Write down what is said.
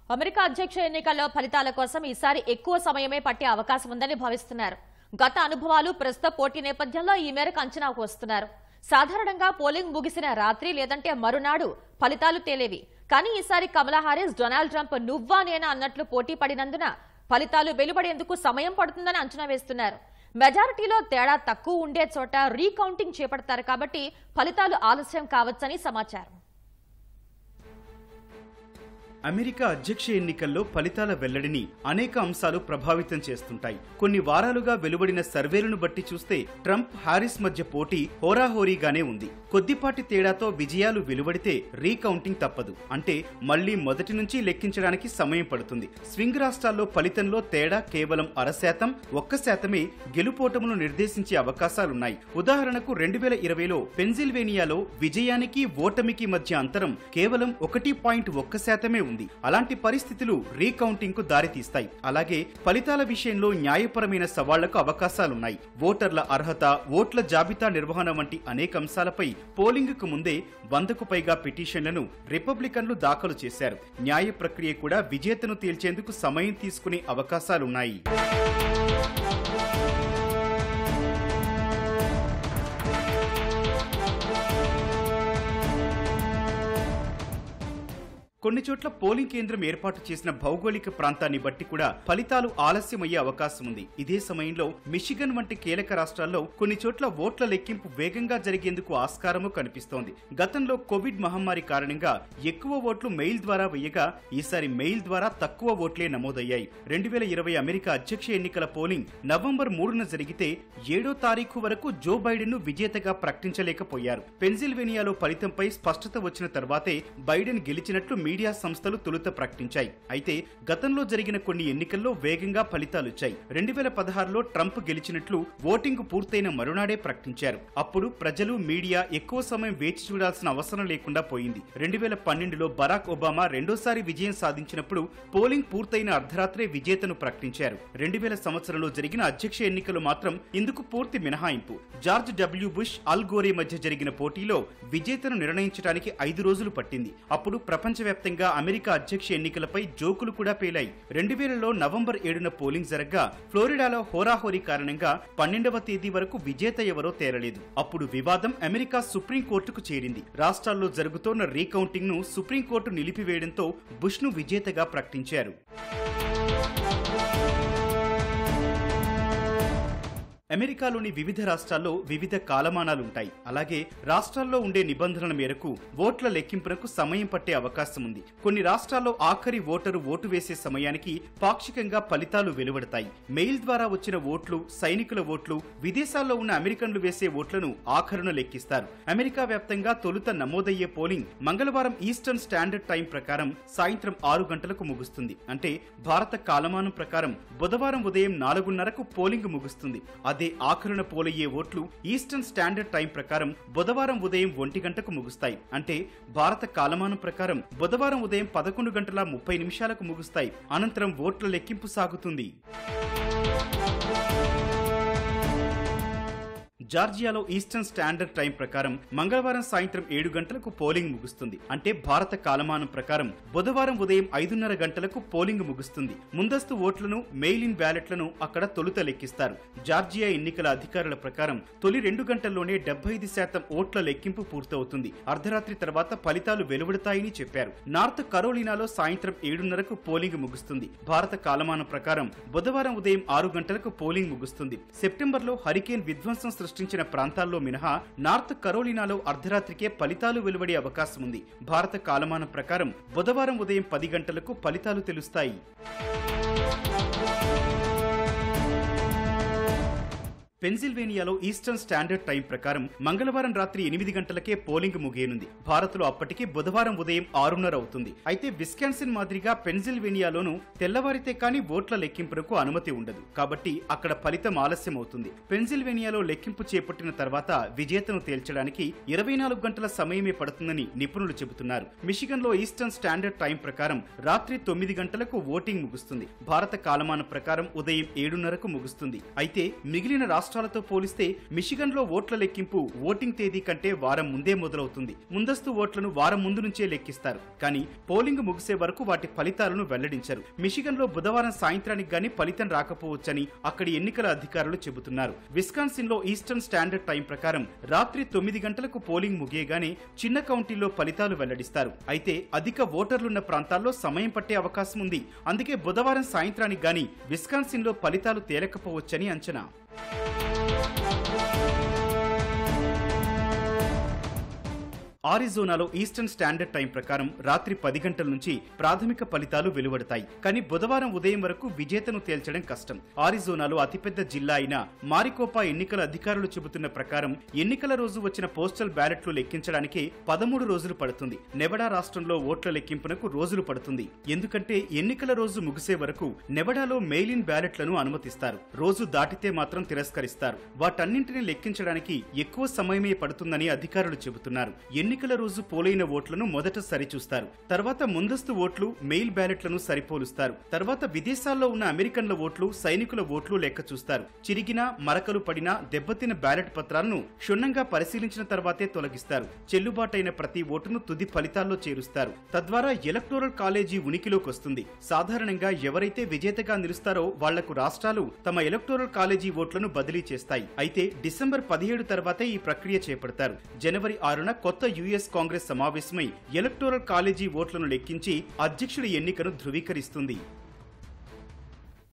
America అధ్యక్ష ఎన్నికల్లో ఫలితాల కోసం ఈసారి ఎక్కువ సమయమే పట్టే అవకాశం ఉందని భావిస్తున్నారు గత అనుభవాలు ప్రస్తుత పోటీ నేపథ్యంలో ఈ మేరకు అంచనాకు వస్తున్నారు సాధారణంగా పోలింగ్ ముగిసిన రాత్రి లేదంటే మరునాడు ఫలితాలు తేలేవి కానీ ఈసారి కమలా హారిస్ డొనాల్డ్ ట్రంప్ నువ్వా నేనా అన్నట్లు పోటీ పడినందున ఫలితాలు వెలువడేందుకు సమయం పడుతుందని అంచనా వేస్తున్నారు మెజారిటీలో తేడా తక్కువ ఉండే చోట రీకౌంటింగ్ చేపడతారు కాబట్టి ఫలితాలు ఆలస్యం కావచ్చని సమాచారం అమెరికా అధ్యక్ష ఎన్నికల్లో ఫలితాల వెల్లడిని అనేక అంశాలు ప్రభావితం చేస్తుంటాయి కొన్ని వారాలుగా వెలువడిన సర్వేలను బట్టి చూస్తే ట్రంప్ హారిస్ మధ్య పోటీ హోరాహోరీగానే ఉంది కొద్దిపాటి తేడాతో విజయాలు వెలువడితే రీకౌంటింగ్ తప్పదు అంటే మళ్లీ మొదటి నుంచి లెక్కించడానికి సమయం పడుతుంది స్వింగ్ రాష్ట్రాల్లో ఫలితంలో తేడా కేవలం అర శాతం ఒక్క శాతమే గెలుపోటమును నిర్దేశించే అవకాశాలున్నాయి ఉదాహరణకు రెండు వేల ఇరవైలో పెన్సిల్వేనియాలో విజయానికి ఓటమికి మధ్య అంతరం కేవలం ఒకటి పాయింట్ ఒక్క శాతమే ఉంది అలాంటి పరిస్థితులు రీకౌంటింగ్ కు దారితీస్తాయి అలాగే ఫలితాల విషయంలో న్యాయపరమైన సవాళ్లకు అవకాశాలున్నాయి ఓటర్ల అర్హత ఓట్ల జాబితా నిర్వహణ వంటి అనేక అంశాలపై పోలింగ్ కు ముందే వందకు పైగా పిటిషన్లను రిపబ్లికన్లు దాఖలు చేశారు న్యాయ ప్రక్రియ కూడా విజేతను తేల్చేందుకు సమయం తీసుకునే అవకాశాలున్నాయి కొన్ని చోట్ల పోలింగ్ కేంద్రం ఏర్పాటు చేసిన భౌగోళిక ప్రాంతాన్ని బట్టి కూడా ఫలితాలు ఆలస్యమయ్యే అవకాశం ఉంది ఇదే సమయంలో మిషిగన్ వంటి కీలక రాష్ట్రాల్లో కొన్ని చోట్ల ఓట్ల లెక్కింపు వేగంగా జరిగేందుకు ఆస్కారము కనిపిస్తోంది గతంలో కోవిడ్ మహమ్మారి కారణంగా ఎక్కువ ఓట్లు మెయిల్ ద్వారా వేయగా ఈసారి మెయిల్ ద్వారా తక్కువ ఓట్లే నమోదయ్యాయి రెండు వేల ఇరవై అమెరికా అధ్యక్ష ఎన్నికల పోలింగ్ నవంబర్ మూడున జరిగితే ఏడో తారీఖు వరకు జో బైడెన్ ను విజేతగా ప్రకటించలేకపోయారు పెన్సిల్వేనియాలో ఫలితంపై స్పష్టత వచ్చిన తర్వాతే బైడెన్ గెలిచినట్లు మీడియా సంస్థలు తొలుత ప్రకటించాయి అయితే గతంలో జరిగిన కొన్ని ఎన్నికల్లో వేగంగా ఫలితాలొచ్చాయి రెండు వేల పదహారులో ట్రంప్ గెలిచినట్లు ఓటింగ్ పూర్తయిన మరునాడే ప్రకటించారు అప్పుడు ప్రజలు మీడియా ఎక్కువ సమయం వేచి చూడాల్సిన అవసరం లేకుండా పోయింది రెండు వేల పన్నెండులో బరాక్ ఒబామా రెండోసారి విజయం సాధించినప్పుడు పోలింగ్ పూర్తయిన అర్ధరాత్రే విజేతను ప్రకటించారు రెండు వేల సంవత్సరంలో జరిగిన అధ్యక్ష ఎన్నికలు మాత్రం ఇందుకు పూర్తి మినహాయింపు George W Bush Al Gore మధ్య జరిగిన పోటీలో విజేతను నిర్ణయించడానికి ఐదు రోజులు పట్టింది అప్పుడు ప్రపంచవ్యాప్తంగా అమెరికా అధ్యక్ష ఎన్నికలపై జోకులు కూడా పేలాయి రెండు వేలలో నవంబర్ ఏడున పోలింగ్ జరగ్గా ఫ్లోరిడాలో హోరాహోరీ కారణంగా పన్నెండవ తేదీ వరకు విజేత ఎవరో తేరలేదు అప్పుడు వివాదం అమెరికా సుప్రీంకోర్టుకు చేరింది రాష్ట్రాల్లో జరుగుతోన్న రీకౌంటింగ్ ను సుప్రీంకోర్టు నిలిపివేయడంతో బుష్ ను విజేతగా ప్రకటించారు అమెరికాలోని వివిధ రాష్ట్రాల్లో వివిధ కాలమానాలుంటాయి అలాగే రాష్ట్రాల్లో ఉండే నిబంధనల మేరకు ఓట్ల లెక్కింపునకు సమయం పట్టే అవకాశం ఉంది కొన్ని రాష్ట్రాల్లో ఆఖరి ఓటరు ఓటు వేసే సమయానికి పాక్షికంగా ఫలితాలు వెలువడతాయి మెయిల్ ద్వారా వచ్చిన ఓట్లు సైనికుల ఓట్లు విదేశాల్లో ఉన్న అమెరికన్లు వేసే ఓట్లను ఆఖరున లెక్కిస్తారు అమెరికా వ్యాప్తంగా తొలుత నమోదయ్యే పోలింగ్ మంగళవారం ఈస్టర్న్ స్టాండర్డ్ టైం ప్రకారం సాయంత్రం ఆరు గంటలకు ముగుస్తుంది అంటే భారత కాలమానం ప్రకారం బుధవారం ఉదయం నాలుగున్నరకు పోలింగ్ ముగుస్తుంది అదే ఆఖరున పోలయ్యే ఓట్లు ఈస్టర్న్ స్టాండర్డ్ టైం ప్రకారం బుధవారం ఉదయం ఒంటి గంటకు ముగుస్తాయి అంటే భారత కాలమానం ప్రకారం బుధవారం ఉదయం పదకొండు గంటల ముప్పై నిమిషాలకు ముగుస్తాయి అనంతరం ఓట్ల లెక్కింపు సాగుతుంది జార్జియాలో ఈస్టర్న్ స్టాండర్డ్ టైం ప్రకారం మంగళవారం సాయంత్రం ఏడు గంటలకు పోలింగ్ ముగుస్తుంది అంటే భారత కాలమానం ప్రకారం బుధవారం ఉదయం ఐదున్నర గంటలకు పోలింగ్ ముగుస్తుంది ముందస్తు ఓట్లను మెయిల్ ఇన్ బ్యాలెట్లను అక్కడ తొలుత లెక్కిస్తారు జార్జియా ఎన్నికల అధికారుల ప్రకారం తొలి రెండు గంటల్లోనే డెబ్బై ఐదు శాతం ఓట్ల లెక్కింపు పూర్తవుతుంది అర్ధరాత్రి తర్వాత ఫలితాలు వెలువడతాయని చెప్పారు నార్త్ కరోలినాలో సాయంత్రం ఏడున్నరకు పోలింగ్ ముగుస్తుంది భారత కాలమానం ప్రకారం బుధవారం ఉదయం ఆరు గంటలకు పోలింగ్ ముగుస్తుంది సెప్టెంబర్లో హరికేన్ విధ్వంసం సృష్టించిన ప్రాంతాల్లో మినహా నార్త్ కరోలినాలో అర్ధరాత్రికే ఫలితాలు వెలువడే అవకాశం ఉంది భారత కాలమానం ప్రకారం బుధవారం ఉదయం పది గంటలకు ఫలితాలు తెలుస్తాయి పెన్సిల్వేనియాలో ఈస్టర్న్ స్టాండర్డ్ టైం ప్రకారం మంగళవారం రాత్రి ఎనిమిది గంటలకే పోలింగ్ ముగియనుంది భారత్లో అప్పటికి బుధవారం ఉదయం ఆరున్నర అవుతుంది అయితే విస్కాన్సిన్ మాదిరిగా పెన్సిల్వేనియాలోనూ తెల్లవారితే కానీ ఓట్ల లెక్కింపునకు అనుమతి ఉండదు కాబట్టి అక్కడ ఫలితం ఆలస్యం అవుతుంది పెన్సిల్వేనియాలో లెక్కింపు చేపట్టిన తర్వాత విజేతను తేల్చడానికి ఇరవై నాలుగు గంటల సమయమే పడుతుందని నిపుణులు చెబుతున్నారు మిషిగన్ లో ఈస్టర్న్ స్టాండర్డ్ టైం ప్రకారం రాత్రి తొమ్మిది గంటలకు ఓటింగ్ ముగుస్తుంది భారత కాలమానం ప్రకారం ఉదయం ఏడున్నరకు ముగుస్తుంది అయితే మిగిలిన రాష్ట్ర రాష్ట్రాలతో పోలిస్తే మిషిగన్ లో ఓట్ల లెక్కింపు ఓటింగ్ తేదీ కంటే వారం ముందే మొదలవుతుంది ముందస్తు ఓట్లను వారం ముందు నుంచే లెక్కిస్తారు కానీ పోలింగ్ ముగిసే వరకు వాటి ఫలితాలను వెల్లడించరు మిషిగన్ లో బుధవారం సాయంత్రానికి గాని ఫలితం రాకపోవచ్చని అక్కడి ఎన్నికల అధికారులు చెబుతున్నారు విస్కాన్సిన్ లో ఈస్టర్న్ స్టాండర్డ్ టైం ప్రకారం రాత్రి తొమ్మిది గంటలకు పోలింగ్ ముగియగానే చిన్న కౌంటీలో ఫలితాలు వెల్లడిస్తారు అయితే అధిక ఓటర్లున్న ప్రాంతాల్లో సమయం పట్టే అవకాశం ఉంది అందుకే బుధవారం సాయంత్రానికి గాని విస్కాన్సిన్ లో ఫలితాలు తేలకపోవచ్చని అంచనా ఆరిజోనాలో ఈస్టర్న్ స్టాండర్డ్ టైం ప్రకారం రాత్రి పది గంటల నుంచి ప్రాథమిక ఫలితాలు వెలువడతాయి కానీ బుధవారం ఉదయం వరకు విజేతను తేల్చడం కష్టం ఆరిజోనాలో అతిపెద్ద జిల్లా అయిన మారికోపా ఎన్నికల అధికారులు చెబుతున్న ప్రకారం ఎన్నికల రోజు వచ్చిన పోస్టల్ బ్యాలెట్లు లెక్కించడానికి పదమూడు రోజులు పడుతుంది నెవడా రాష్ట్రంలో ఓట్ల లెక్కింపునకు రోజులు పడుతుంది ఎందుకంటే ఎన్నికల రోజు ముగిసే వరకు నెవడాలో మెయిలిన్ బ్యాలెట్లను అనుమతిస్తారు రోజు దాటితే మాత్రం తిరస్కరిస్తారు వాటన్నింటినీ లెక్కించడానికి ఎక్కువ సమయమే పడుతుందని అధికారులు చెబుతున్నారు ఎన్నికల రోజు పోలైన ఓట్లను మొదట సరిచూస్తారు తర్వాత ముందస్తు ఓట్లు మెయిల్ బ్యాలెట్లను సరిపోలుస్తారు తర్వాత విదేశాల్లో ఉన్న అమెరికన్ల ఓట్లు సైనికుల ఓట్లు లెక్క చూస్తారు చిరిగిన మరకలు పడిన దెబ్బతిన్న బ్యాలెట్ పత్రాలను క్షుణ్ణంగా పరిశీలించిన తర్వాతే తొలగిస్తారు చెల్లుబాటైన ప్రతి ఓటును తుది ఫలితాల్లో చేరుస్తారు తద్వారా ఎలక్టోరల్ కాలేజీ ఉనికిలోకి వస్తుంది సాధారణంగా ఎవరైతే విజేతగా నిలుస్తారో వాళ్లకు రాష్ట్రాలు తమ ఎలక్టోరల్ కాలేజీ ఓట్లను బదిలీ చేస్తాయి అయితే డిసెంబర్ పదిహేడు తర్వాతే ఈ ప్రక్రియ చేపడతారు జనవరి ఆరున కొత్త యుఎస్ కాంగ్రెస్ సమావేశమై ఎలక్టోరల్ కాలేజీ ఓట్లను లెక్కించి అధ్యక్షుడి ఎన్నికను ధృవీకరిస్తుంది